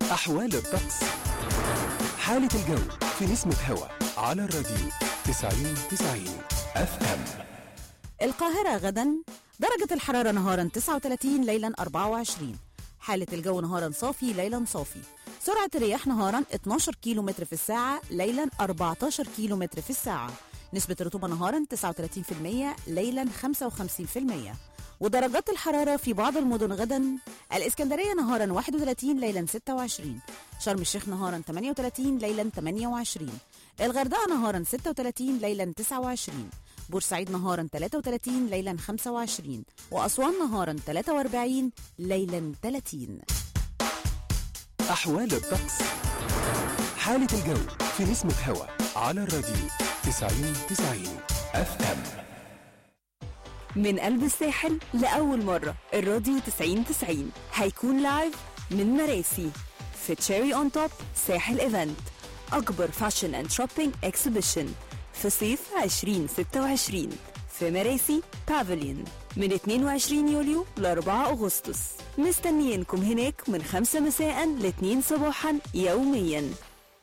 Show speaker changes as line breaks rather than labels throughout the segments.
أحوال الطقس حالة الجو في نسمة هوا على الراديو 90 90 اف ام
القاهرة غدا درجة الحرارة نهارا 39 ليلا 24 حالة الجو نهارا صافي ليلا صافي سرعة الرياح نهارا 12 كيلو متر في الساعة ليلا 14 كيلو متر في الساعة نسبة الرطوبة نهارا 39% ليلا 55% ودرجات الحرارة في بعض المدن غدا الإسكندرية نهارا 31 ليلا 26 شرم الشيخ نهارا 38 ليلا 28 الغردقة نهارا 36 ليلا 29 بورسعيد نهارا 33 ليلا 25 وأسوان نهارا 43 ليلا 30
أحوال الطقس حالة الجو في نسمة هوا على الراديو 90 90 اف ام
من قلب الساحل لأول مرة الراديو 90 90 هيكون لايف من مراسي في تشيري اون توب ساحل ايفنت أكبر فاشن اند شوبينج اكسبيشن في صيف 2026 في مراسي بافليون من 22 يوليو ل 4 أغسطس مستنيينكم هناك من 5 مساء ل 2 صباحا يوميا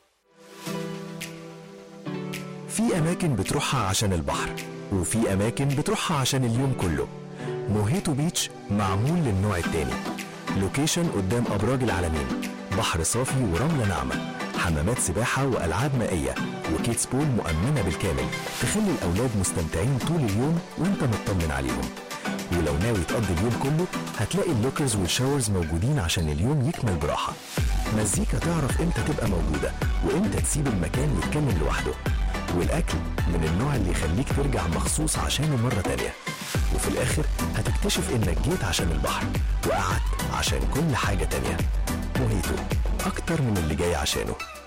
في أماكن بتروحها عشان البحر وفي أماكن بتروحها عشان اليوم كله موهيتو بيتش معمول للنوع التاني لوكيشن قدام أبراج العالمين بحر صافي ورملة ناعمة حمامات سباحة وألعاب مائية وكيدز بول مؤمنة بالكامل تخلي الأولاد مستمتعين طول اليوم وانت مطمن عليهم ولو ناوي تقضي اليوم كله هتلاقي اللوكرز والشاورز موجودين عشان اليوم يكمل براحة مزيكا تعرف امتى تبقى موجودة وامتى تسيب المكان يتكمل لوحده والأكل من النوع اللي يخليك ترجع مخصوص عشانه مرة تانية وفي الآخر هتكتشف إنك جيت عشان البحر وقعدت عشان كل حاجة تانية موهيتو أكتر من اللي جاي عشانه